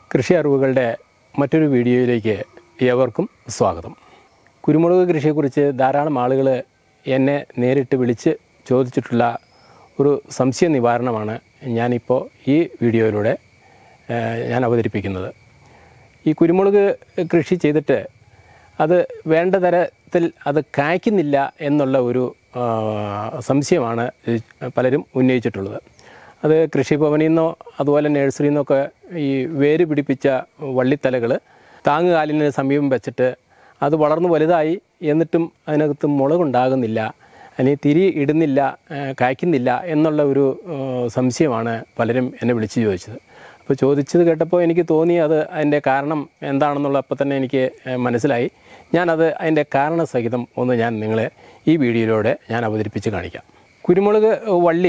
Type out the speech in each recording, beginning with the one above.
കൃഷി അറിവുകളുടെ മറ്റൊരു വീഡിയോയിലേക്ക് ഏവർക്കും സ്വാഗതം കുരുമുളക് കൃഷിയെക്കുറിച്ച് ധാരാളം ആളുകൾ എന്നെ നേരിട്ട് വിളിച്ച് ചോദിച്ചിട്ടുള്ള ഒരു സംശയ നിവാരണമാണ് ഞാനിപ്പോൾ ഈ വീഡിയോയിലൂടെ ഏഹ്, ഞാൻ അവതരിപ്പിക്കുന്നത് ഈ കുരുമുളക് കൃഷി ചെയ്തിട്ട് അത് വേണ്ട തരത്തിൽ അത് കായ്ക്കുന്നില്ല എന്നുള്ള ഒരു ആ, സംശയമാണ് ഈ പലരും ഉന്നയിച്ചിട്ടുള്ളത് അത് കൃഷിഭവനിൽ നിന്നോ അതുപോലെ നഴ്സറിയിൽ നിന്നൊക്കെ ഈ വേര് പിടിപ്പിച്ച വള്ളിത്തലകൾ താങ്ങുകാലിന് സമീപം വെച്ചിട്ട് അത് വളർന്നു വലുതായി എന്നിട്ടും അതിനകത്ത് മുളകുണ്ടാകുന്നില്ല അല്ലെങ്കിൽ തിരി ഇടുന്നില്ല ആ, കായ്ക്കുന്നില്ല എന്നുള്ള ഒരു ആ, സംശയമാണ് പലരും എന്നെ വിളിച്ച് ചോദിച്ചത് അപ്പോൾ ചോദിച്ചത് കേട്ടപ്പോൾ എനിക്ക് തോന്നി അത് അതിൻ്റെ കാരണം എന്താണെന്നുള്ള അപ്പോൾ തന്നെ എനിക്ക് ഏഹ്, മനസ്സിലായി ഞാനത് അതിൻ്റെ കാരണസഹിതം ഒന്ന് ഞാൻ നിങ്ങളെ ഈ വീഡിയോയിലൂടെ ഞാൻ അവതരിപ്പിച്ച് കാണിക്കാം കുരുമുളക് വള്ളി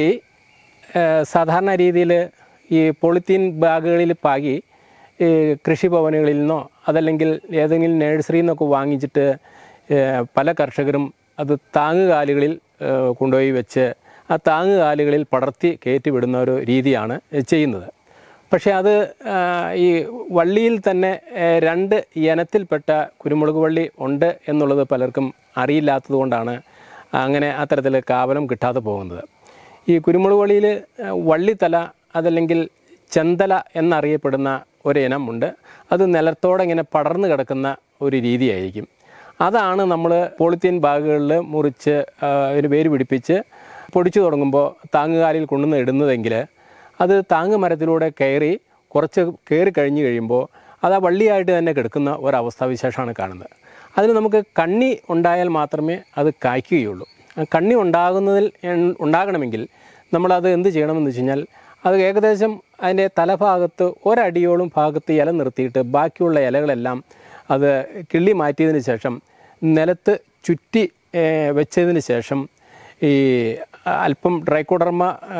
ഏഹ്, സാധാരണ രീതിയിൽ ഈ പോളിത്തീൻ ബാഗുകളിൽ പാകി ഈ കൃഷിഭവനുകളിൽ നിന്നോ അതല്ലെങ്കിൽ ഏതെങ്കിലും നഴ്സറിയിൽ നിന്നൊക്കെ വാങ്ങിച്ചിട്ട് ഏഹ്, പല കർഷകരും അത് താങ്ങുകാലുകളിൽ ഏഹ്, കൊണ്ടുപോയി വെച്ച് ആ താങ്ങുകാലുകളിൽ പടർത്തി കയറ്റി വിടുന്ന ഒരു രീതിയാണ് ചെയ്യുന്നത് പക്ഷേ അത് ആ, ഈ വള്ളിയിൽ തന്നെ ഏ, രണ്ട് ഇനത്തിൽപ്പെട്ട കുരുമുളക് വള്ളി ഉണ്ട് എന്നുള്ളത് പലർക്കും അറിയില്ലാത്തത് കൊണ്ടാണ് അങ്ങനെ അത്തരത്തിൽ കാവലം കിട്ടാതെ പോകുന്നത് ഈ കുരുമുളക് വള്ളിയിൽ വള്ളിത്തല അതല്ലെങ്കിൽ ചെന്തല എന്നറിയപ്പെടുന്ന ഒരു ഇനമുണ്ട് അത് നിലത്തോടെ ഇങ്ങനെ പടർന്നു കിടക്കുന്ന ഒരു രീതിയായിരിക്കും അതാണ് നമ്മൾ പോളിത്തീൻ ബാഗുകളിൽ മുറിച്ച് ആ, ഒരു വേര് പിടിപ്പിച്ച് പൊടിച്ചു തുടങ്ങുമ്പോൾ താങ്ങുകാലിൽ കൊണ്ടുവന്ന് ഇടുന്നതെങ്കിൽ അത് താങ്ങ് മരത്തിലൂടെ കയറി കുറച്ച് കയറി കഴിഞ്ഞ് കഴിയുമ്പോൾ അത് ആ വള്ളിയായിട്ട് തന്നെ കിടക്കുന്ന ഒരവസ്ഥാവിശേഷമാണ് കാണുന്നത് അതിന് നമുക്ക് കണ്ണി ഉണ്ടായാൽ മാത്രമേ അത് കായ്ക്കുകയുള്ളൂ ആ കണ്ണി ഉണ്ടാകുന്നതിൽ എൻ- ഉണ്ടാകണമെങ്കിൽ നമ്മളത് എന്ത് ചെയ്യണമെന്ന് വെച്ച് കഴിഞ്ഞാൽ അത് ഏകദേശം അതിൻ്റെ തലഭാഗത്ത് ഒരടിയോളം ഭാഗത്ത് ഇല നിർത്തിയിട്ട് ബാക്കിയുള്ള ഇലകളെല്ലാം അത് കിള്ളി മാറ്റിയതിന് ശേഷം നിലത്ത് ചുറ്റി ഏഹ്, വെച്ചതിന് ശേഷം ഈ അല്പം ഡ്രൈക്കോഡർമ ആ,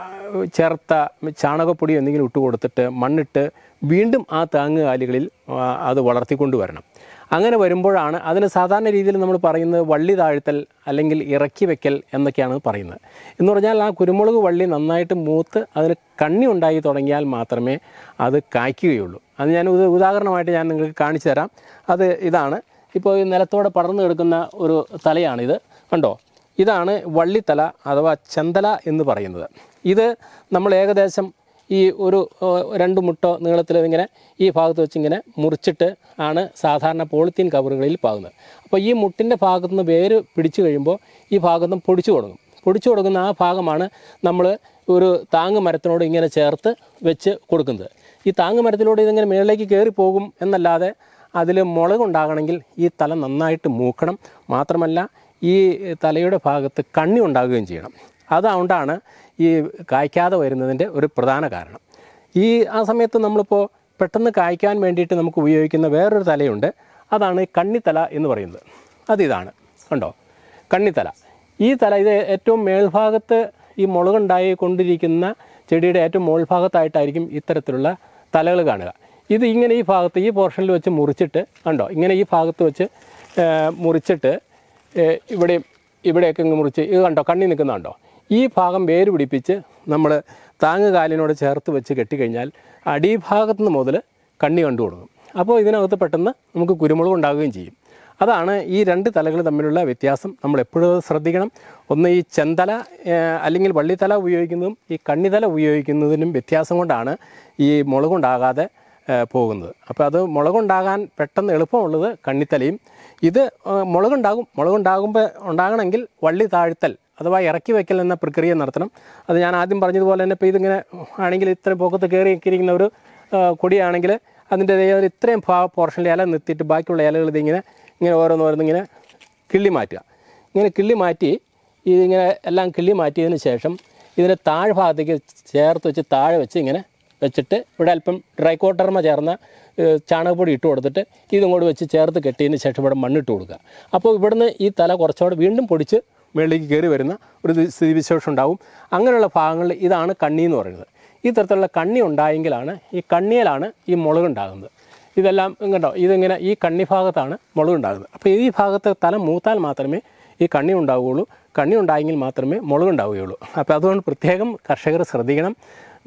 ചേർത്ത ചാണകപ്പൊടി എന്തെങ്കിലും ഇട്ട് കൊടുത്തിട്ട് മണ്ണിട്ട് വീണ്ടും ആ താങ്ങുകാലികളിൽ ആ, അത് വളർത്തിക്കൊണ്ട് വരണം അങ്ങനെ വരുമ്പോഴാണ് അതിന് സാധാരണ രീതിയിൽ നമ്മൾ പറയുന്നത് വള്ളി താഴ്ത്തൽ അല്ലെങ്കിൽ ഇറക്കി വെക്കൽ എന്നൊക്കെയാണ് പറയുന്നത് എന്ന് പറഞ്ഞാൽ ആ കുരുമുളക് വള്ളി നന്നായിട്ട് മൂത്ത് അതിന് കണ്ണി ഉണ്ടായി തുടങ്ങിയാൽ മാത്രമേ അത് കായ്ക്കുകയുള്ളൂ അത് ഞാൻ ഒരു ഉദാഹരണമായിട്ട് ഞാൻ നിങ്ങൾക്ക് കാണിച്ചു തരാം അത് ഇതാണ് ഇപ്പോൾ ഈ നിലത്തോടെ പടർന്നു കിടക്കുന്ന ഒരു തലയാണിത് കണ്ടോ ഇതാണ് വള്ളിത്തല അഥവാ ചെന്തല എന്ന് പറയുന്നത് ഇത് നമ്മൾ ഏകദേശം ഈ ഒരു ഏഹ്, രണ്ട് മുട്ടോ നീളത്തിൽ ഇങ്ങനെ ഈ ഭാഗത്ത് വെച്ച് ഇങ്ങനെ മുറിച്ചിട്ട് ആണ് സാധാരണ പോളിത്തീൻ കവറുകളിൽ പാകുന്നത് അപ്പോൾ ഈ മുട്ടിൻ്റെ ഭാഗത്തു നിന്ന് വേര് പിടിച്ചു കഴിയുമ്പോൾ ഈ ഭാഗത്ത് നിന്ന് പൊടിച്ചു തുടങ്ങും പൊടിച്ചു കൊടുക്കുന്ന ആ ഭാഗമാണ് നമ്മൾ ഒരു താങ്ങ് മരത്തിനോട് ഇങ്ങനെ ചേർത്ത് വെച്ച് കൊടുക്കുന്നത് ഈ താങ്ങ് മരത്തിലൂടെ ഇതിങ്ങനെ മുകളിലേക്ക് കയറി പോകും എന്നല്ലാതെ അതിൽ മുളകുണ്ടാകണമെങ്കിൽ ഈ തല നന്നായിട്ട് മൂക്കണം മാത്രമല്ല ഈ തലയുടെ ഭാഗത്ത് കണ്ണി ഉണ്ടാകുകയും ചെയ്യണം അതുകൊണ്ടാണ് ഈ കായ്ക്കാതെ വരുന്നതിൻ്റെ ഒരു പ്രധാന കാരണം ഈ ആ സമയത്ത് നമ്മളിപ്പോൾ പെട്ടെന്ന് കായ്ക്കാൻ വേണ്ടിയിട്ട് നമുക്ക് ഉപയോഗിക്കുന്ന വേറൊരു തലയുണ്ട് അതാണ് ഈ കണ്ണിത്തല എന്ന് പറയുന്നത് അതിതാണ് കണ്ടോ കണ്ണിത്തല ഈ തല ഇത് ഏറ്റവും മേൽഭാഗത്ത് ഈ മുളകുണ്ടായി കൊണ്ടിരിക്കുന്ന ചെടിയുടെ ഏറ്റവും മുകൾഭാഗത്തായിട്ടായിരിക്കും ഇത്തരത്തിലുള്ള തലകൾ കാണുക ഇത് ഇങ്ങനെ ഈ ഭാഗത്ത് ഈ പോർഷനിൽ വെച്ച് മുറിച്ചിട്ട് കണ്ടോ ഇങ്ങനെ ഈ ഭാഗത്ത് വെച്ച് ആ, മുറിച്ചിട്ട് ഏ, ഇവിടെ ഇവിടെയൊക്കെ ഇങ്ങ് മുറിച്ച് ഇത് കണ്ടോ കണ്ണി നിൽക്കുന്നുണ്ടോ ഈ ഭാഗം വേര് പിടിപ്പിച്ച് നമ്മൾ താങ്ങുകാലിനോട് ചേർത്ത് വെച്ച് കെട്ടിക്കഴിഞ്ഞാൽ അടിഭാഗത്ത് നിന്ന് മുതൽ കണ്ണി കണ്ടു കൊടുക്കും അപ്പോൾ ഇതിനകത്ത് പെട്ടെന്ന് നമുക്ക് കുരുമുളക് ഉണ്ടാവുകയും ചെയ്യും അതാണ് ഈ രണ്ട് തലകൾ തമ്മിലുള്ള വ്യത്യാസം നമ്മൾ എപ്പോഴും ശ്രദ്ധിക്കണം ഒന്ന് ഈ ചെന്തല ഏഹ്, അല്ലെങ്കിൽ വള്ളിത്തല ഉപയോഗിക്കുന്നതും ഈ കണ്ണിതല ഉപയോഗിക്കുന്നതിനും വ്യത്യാസം കൊണ്ടാണ് ഈ മുളകുണ്ടാകാതെ ഏഹ്, പോകുന്നത് അപ്പോൾ അത് മുളകുണ്ടാകാൻ പെട്ടെന്ന് എളുപ്പമുള്ളത് കണ്ണിത്തലയും ഇത് ഏഹ്, മുളകുണ്ടാകും മുളകുണ്ടാകുമ്പോൾ ഉണ്ടാകണമെങ്കിൽ വള്ളി താഴ്ത്തൽ അഥവാ ഇറക്കി വെക്കൽ എന്ന പ്രക്രിയ നടത്തണം അത് ഞാൻ ആദ്യം പറഞ്ഞതുപോലെ തന്നെ ഇപ്പോൾ ഇതിങ്ങനെ ആണെങ്കിൽ ഇത്രയും പൊക്കത്ത് കയറി ഇരിക്കുന്ന ഒരു ആ, കൊടിയാണെങ്കിൽ അതിൻ്റെ ഇത്രയും ഭാ പോർഷനിൽ ഇല നിർത്തിയിട്ട് ബാക്കിയുള്ള ഇലകൾ ഇതിങ്ങനെ ഇങ്ങനെ ഓരോന്നോരോന്ന് ഇങ്ങനെ കിള്ളി മാറ്റുക ഇങ്ങനെ കിള്ളി മാറ്റി ഇതിങ്ങനെ എല്ലാം കിള്ളി മാറ്റിയതിന് ശേഷം ഇതിനെ താഴ്ഭാഗത്തേക്ക് ചേർത്ത് വെച്ച് താഴെ വെച്ച് ഇങ്ങനെ വെച്ചിട്ട് ഇവിടെ അല്പം ഡ്രൈക്കോട്ടർമ ചേർന്ന ഏഹ്, ചാണകപ്പൊടി ഇട്ട് കൊടുത്തിട്ട് ഇതും വെച്ച് ചേർത്ത് കെട്ടിയതിന് ശേഷം ഇവിടെ മണ്ണിട്ട് കൊടുക്കുക അപ്പോൾ ഇവിടുന്ന് ഈ തല കുറച്ചുകൂടെ വീണ്ടും പൊടിച്ച് മുകളിലേക്ക് കയറി വരുന്ന ഒരു ദി- സ്ഥിതിവിശേഷം ഉണ്ടാവും അങ്ങനെയുള്ള ഭാഗങ്ങളിൽ ഇതാണ് കണ്ണി എന്ന് പറയുന്നത് ഈ തരത്തിലുള്ള കണ്ണി ഉണ്ടായെങ്കിലാണ് ഈ കണ്ണിയിലാണ് ഈ മുളകുണ്ടാകുന്നത് ഇതെല്ലാം കണ്ടോ ഇതിങ്ങനെ ഈ കണ്ണി ഭാഗത്താണ് മുളകുണ്ടാകുന്നത് അപ്പോൾ ഈ ഭാഗത്ത് തല മൂത്താൽ മാത്രമേ ഈ കണ്ണി ഉണ്ടാവുകയുള്ളൂ കണ്ണി ഉണ്ടായെങ്കിൽ മാത്രമേ മുളകുണ്ടാവുകയുള്ളൂ അപ്പോൾ അതുകൊണ്ട് പ്രത്യേകം കർഷകർ ശ്രദ്ധിക്കണം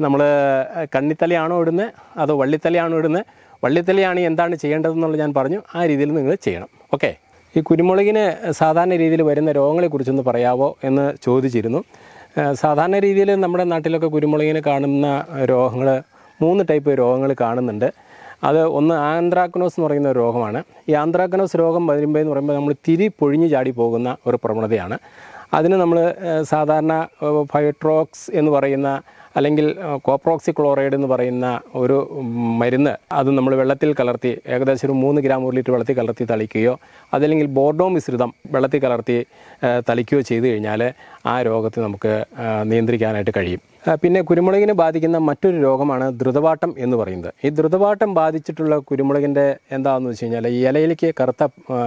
നമ്മൾ കണ്ണിത്തലയാണോ ഇടുന്നത് അതോ വള്ളിത്തലയാണോ ഇടുന്നത് വള്ളിത്തലയാണ് എന്താണ് ചെയ്യേണ്ടതെന്നുള്ളത് ഞാൻ പറഞ്ഞു ആ രീതിയിൽ നിങ്ങൾ ചെയ്യണം ഓക്കെ ഈ കുരുമുളകിന് സാധാരണ രീതിയിൽ വരുന്ന രോഗങ്ങളെക്കുറിച്ചൊന്ന് പറയാവോ എന്ന് ചോദിച്ചിരുന്നു ഏഹ് സാധാരണ രീതിയിൽ നമ്മുടെ നാട്ടിലൊക്കെ കുരുമുളകിന് കാണുന്ന രോഗങ്ങൾ മൂന്ന് ടൈപ്പ് രോഗങ്ങൾ കാണുന്നുണ്ട് അത് ഒന്ന് ആന്ത്രാക്കനോസ് എന്ന് പറയുന്ന ഒരു രോഗമാണ് ഈ ആന്ത്രാക്കനോസ് രോഗം വരുമ്പോൾ എന്ന് പറയുമ്പോൾ നമ്മൾ തിരി പൊഴിഞ്ഞു ചാടി പോകുന്ന ഒരു പ്രവണതയാണ് അതിന് നമ്മൾ സാധാരണ ഏഹ്, ഫൈട്രോക്സ് എന്ന് പറയുന്ന അല്ലെങ്കിൽ ഏഹ്, കോപ്രോക്സി ക്ലോറൈഡ് എന്ന് പറയുന്ന ഒരു ഉം, മരുന്ന് അത് നമ്മൾ വെള്ളത്തിൽ കലർത്തി ഏകദേശം ഒരു മൂന്ന് ഗ്രാം ഒരു ലിറ്റർ വെള്ളത്തിൽ കലർത്തി തളിക്കുകയോ അതല്ലെങ്കിൽ ബോർഡോ മിശ്രിതം വെള്ളത്തിൽ കലർത്തി ഏഹ്, തളിക്കുകയോ ചെയ്തു കഴിഞ്ഞാൽ ആ രോഗത്തെ നമുക്ക് ഏഹ്, നിയന്ത്രിക്കാനായിട്ട് കഴിയും ആ, പിന്നെ കുരുമുളകിനെ ബാധിക്കുന്ന മറ്റൊരു രോഗമാണ് ദ്രുതവാട്ടം എന്ന് പറയുന്നത് ഈ ദ്രുതവാട്ടം ബാധിച്ചിട്ടുള്ള കുരുമുളകിൻ്റെ എന്താണെന്ന് വെച്ച് കഴിഞ്ഞാൽ ഈ ഇലയിലേക്ക് കറുത്ത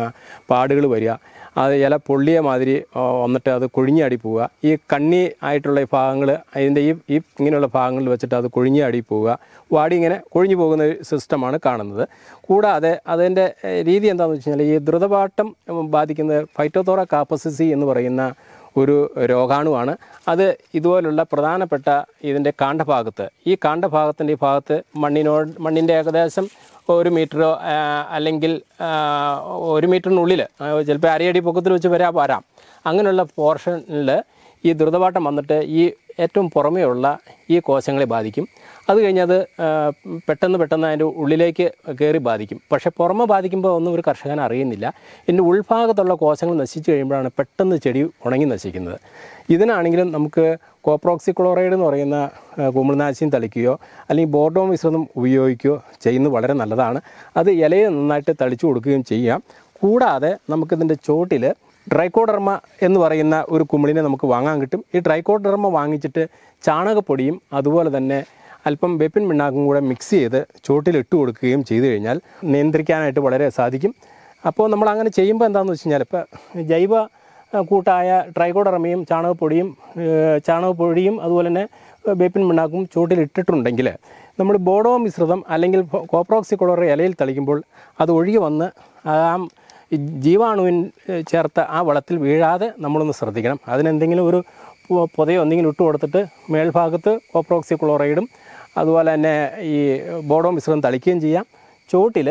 പാടുകൾ വരിക അത് ഇല പൊള്ളിയ മാതിരി ആ, വന്നിട്ട് അത് കൊഴിഞ്ഞാടി പോവുക ഈ കണ്ണി ആയിട്ടുള്ള ഈ ഭാഗങ്ങൾ അതിൻ്റെ ഈ ഈ ഇങ്ങനെയുള്ള ഭാഗങ്ങളിൽ വെച്ചിട്ട് അത് കൊഴിഞ്ഞാടി പോവുക വാടി ഇങ്ങനെ കൊഴിഞ്ഞു പോകുന്ന ഒരു സിസ്റ്റമാണ് കാണുന്നത് കൂടാതെ അതിൻ്റെ ഏഹ്, രീതി എന്താണെന്ന് വെച്ച് കഴിഞ്ഞാൽ ഈ ദ്രുതവാട്ടം ഉം, ബാധിക്കുന്നത് ഫൈറ്റോത്തോറ കാപ്പസിസി എന്ന് പറയുന്ന ഒരു രോഗാണുവാണ് അത് ഇതുപോലുള്ള പ്രധാനപ്പെട്ട ഇതിൻ്റെ കാണ്ഡഭാഗത്ത് ഈ കാണ്ഡഭാഗത്തിൻ്റെ ഈ ഭാഗത്ത് മണ്ണിനോട് മണ്ണിൻ്റെ ഏകദേശം ഒരു മീറ്ററോ ആ, അല്ലെങ്കിൽ ആ, ഒരു മീറ്ററിനുള്ളിൽ ചിലപ്പോൾ അരയടി പൊക്കത്തിൽ വെച്ച് വരാ വരാം അങ്ങനെയുള്ള പോർഷനിൽ ഈ ദ്രുതവാട്ടം വന്നിട്ട് ഈ ഏറ്റവും പുറമേയുള്ള ഈ കോശങ്ങളെ ബാധിക്കും അത് കഴിഞ്ഞത് ആ, പെട്ടെന്ന് പെട്ടെന്ന് അതിൻ്റെ ഉള്ളിലേക്ക് കയറി ബാധിക്കും പക്ഷേ പുറമെ ബാധിക്കുമ്പോൾ ഒന്നും ഒരു കർഷകൻ അറിയുന്നില്ല ഇതിൻ്റെ ഉൾഭാഗത്തുള്ള കോശങ്ങൾ നശിച്ചു കഴിയുമ്പോഴാണ് പെട്ടെന്ന് ചെടി ഉണങ്ങി നശിക്കുന്നത് ഇതിനാണെങ്കിലും നമുക്ക് കോപ്രോക്സി ക്ലോറൈഡ് എന്ന് പറയുന്ന ആ, കുമിൾനാശിനി തളിക്കുകയോ അല്ലെങ്കിൽ ബോർഡോ മിശ്രിതം ഉപയോഗിക്കുകയോ ചെയ്യുന്നത് വളരെ നല്ലതാണ് അത് ഇലയെ നന്നായിട്ട് തളിച്ചു കൊടുക്കുകയും ചെയ്യാം കൂടാതെ നമുക്കിതിൻ്റെ ചോട്ടിൽ ഡ്രൈക്കോഡർമ എന്ന് പറയുന്ന ഒരു കുമിളിനെ നമുക്ക് വാങ്ങാൻ കിട്ടും ഈ ഡ്രൈക്കോഡർമ വാങ്ങിച്ചിട്ട് ചാണകപ്പൊടിയും അതുപോലെ തന്നെ അല്പം വേപ്പിൻ പിണ്ണാക്കും കൂടെ മിക്സ് ചെയ്ത് ചോട്ടിൽ ഇട്ട് കൊടുക്കുകയും ചെയ്തു കഴിഞ്ഞാൽ നിയന്ത്രിക്കാനായിട്ട് വളരെ സാധിക്കും അപ്പോൾ നമ്മൾ അങ്ങനെ ചെയ്യുമ്പോൾ എന്താണെന്ന് വെച്ച് കഴിഞ്ഞാൽ ഇപ്പോൾ ജൈവ ആ, കൂട്ടായ ട്രൈക്കോഡർമയും ചാണകപ്പൊടിയും ഏഹ്, ചാണകപ്പൊടിയും അതുപോലെ തന്നെ വേപ്പിൻ പിണ്ണാക്കും ചൂട്ടിൽ ഇട്ടിട്ടുണ്ടെങ്കിൽ നമ്മൾ ബോഡോ മിശ്രിതം അല്ലെങ്കിൽ കോപ്രോക്സി ക്ലോറ ഇലയിൽ തളിക്കുമ്പോൾ അത് ഒഴുകി വന്ന് ആ ഈ ജീവാണുവിൻ ഏഹ്, ചേർത്ത ആ വളത്തിൽ വീഴാതെ നമ്മളൊന്ന് ശ്രദ്ധിക്കണം അതിനെന്തെങ്കിലും ഒരു പൊ- പൊതയോ എന്തെങ്കിലും ഇട്ട് കൊടുത്തിട്ട് മേൽഭാഗത്ത് കോപ്രോക്സി ക്ലോറൈഡും അതുപോലെ തന്നെ ഈ ബോഡോ മിശ്രിതം തളിക്കുകയും ചെയ്യാം ചുവട്ടിൽ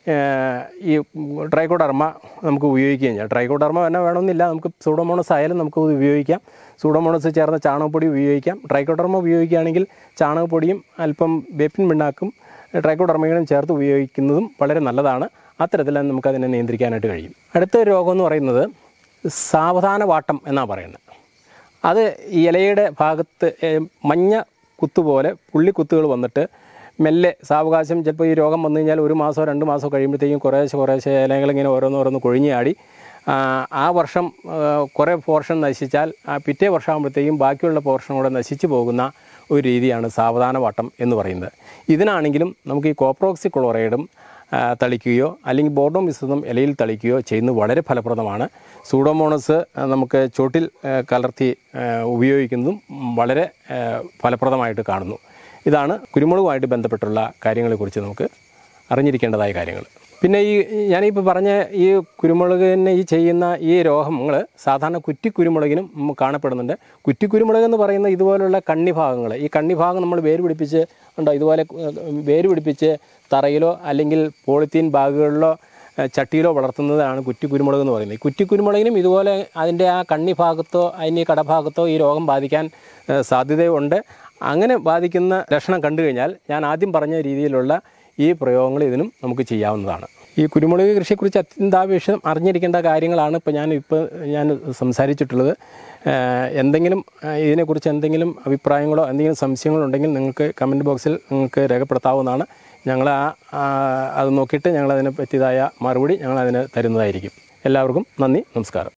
ഈ ട്രൈക്കോഡർമ നമുക്ക് ഉപയോഗിക്കുകയും ചെയ്യാം ട്രൈക്കോഡർമ തന്നെ വേണമെന്നില്ല നമുക്ക് സൂഡോമോണസ് ആയാലും നമുക്ക് ഇത് ഉപയോഗിക്കാം സൂഡോമോണസ് ചേർന്ന ചാണകപ്പൊടി ഉപയോഗിക്കാം ട്രൈക്കോഡർമ ഉപയോഗിക്കുകയാണെങ്കിൽ ചാണകപ്പൊടിയും അല്പം വേപ്പിൻ പിണ്ണാക്കും ട്രൈക്കോഡർമയും ചേർത്ത് ഉപയോഗിക്കുന്നതും വളരെ നല്ലതാണ് അത്തരത്തിൽ നമുക്കതിനെ നിയന്ത്രിക്കാനായിട്ട് കഴിയും അടുത്ത രോഗം എന്ന് പറയുന്നത് സാവധാന വാട്ടം എന്നാണ് പറയുന്നത് അത് ഈ ഇലയുടെ ഭാഗത്ത് ഏഹ്, മഞ്ഞ കുത്തുപോലെ പുള്ളിക്കുത്തുകൾ വന്നിട്ട് മെല്ലെ സാവകാശം ചിലപ്പോൾ ഈ രോഗം വന്നു കഴിഞ്ഞാൽ ഒരു മാസമോ രണ്ട് മാസമോ കഴിയുമ്പോഴത്തേക്കും കുറേശ്ശെ കുറേശ്ശെ ഇലകളിങ്ങനെ ഓരോന്നോരോന്ന് കൊഴിഞ്ഞ് ആടി ആ, ആ വർഷം ആ, കുറേ പോർഷൻ നശിച്ചാൽ ആ പിറ്റേ വർഷമാകുമ്പോഴത്തേക്കും ബാക്കിയുള്ള പോർഷൻ കൂടെ നശിച്ചു പോകുന്ന ഒരു രീതിയാണ് സാവധാന വാട്ടം എന്ന് പറയുന്നത് ഇതിനാണെങ്കിലും നമുക്ക് ഈ കോപ്രോക്സി ക്ലോറൈഡും ആ, തളിക്കുകയോ അല്ലെങ്കിൽ ബോർഡോ മിശ്രിതം ഇലയിൽ തളിക്കുകയോ ചെയ്യുന്നത് വളരെ ഫലപ്രദമാണ് സൂഡോമോണസ് ആ, നമുക്ക് ചോട്ടിൽ ആ, കലർത്തി ആ, ഉപയോഗിക്കുന്നതും വളരെ ആ, ഫലപ്രദമായിട്ട് കാണുന്നു ഇതാണ് കുരുമുളകുമായിട്ട് ബന്ധപ്പെട്ടുള്ള കാര്യങ്ങളെക്കുറിച്ച് നമുക്ക് അറിഞ്ഞിരിക്കേണ്ടതായ കാര്യങ്ങൾ പിന്നെ ഈ ഞാനിപ്പോൾ പറഞ്ഞ ഈ കുരുമുളകിന് ഈ ചെയ്യുന്ന ഈ രോഗങ്ങൾ സാധാരണ കുറ്റിക്കുരുമുളകിനും ഉം കാണപ്പെടുന്നുണ്ട് കുറ്റിക്കുരുമുളക് എന്ന് പറയുന്ന ഇതുപോലുള്ള കണ്ണിഭാഗങ്ങൾ ഈ കണ്ണിഭാഗം നമ്മൾ വേര് പിടിപ്പിച്ച് ഉണ്ടോ ഇതുപോലെ ഏഹ്, വേര് പിടിപ്പിച്ച് തറയിലോ അല്ലെങ്കിൽ പോളിത്തീൻ ബാഗുകളിലോ ഏഹ്, ചട്ടിയിലോ വളർത്തുന്നതാണ് കുറ്റിക്കുരുമുളക് എന്ന് പറയുന്നത് ഈ കുറ്റിക്കുരുമുളകിനും ഇതുപോലെ അതിൻ്റെ ആ കണ്ണി ഭാഗത്തോ അതിൻ്റെ കടഭാഗത്തോ ഈ രോഗം ബാധിക്കാൻ ഏഹ്, സാധ്യതയുണ്ട് അങ്ങനെ ബാധിക്കുന്ന ലക്ഷണം കണ്ടു കഴിഞ്ഞാൽ ഞാൻ ആദ്യം പറഞ്ഞ രീതിയിലുള്ള ഈ പ്രയോഗങ്ങൾ ഇതിനും നമുക്ക് ചെയ്യാവുന്നതാണ് ഈ കുരുമുളക് കൃഷിയെക്കുറിച്ച് അത്യന്താപേക്ഷിതം അറിഞ്ഞിരിക്കേണ്ട കാര്യങ്ങളാണ് ഇപ്പോൾ ഞാൻ ഇപ്പോൾ ഞാൻ സംസാരിച്ചിട്ടുള്ളത് ഏഹ് എന്തെങ്കിലും ഏഹ് ഇതിനെക്കുറിച്ച് എന്തെങ്കിലും അഭിപ്രായങ്ങളോ എന്തെങ്കിലും സംശയങ്ങളോ ഉണ്ടെങ്കിൽ നിങ്ങൾക്ക് കമൻറ്റ് ബോക്സിൽ നിങ്ങൾക്ക് രേഖപ്പെടുത്താവുന്നതാണ് ഞങ്ങൾ ആ ആ, അത് നോക്കിയിട്ട് ഞങ്ങൾ അതിനെ പറ്റിയതായ മറുപടി ഞങ്ങൾ അതിന് തരുന്നതായിരിക്കും എല്ലാവർക്കും നന്ദി നമസ്കാരം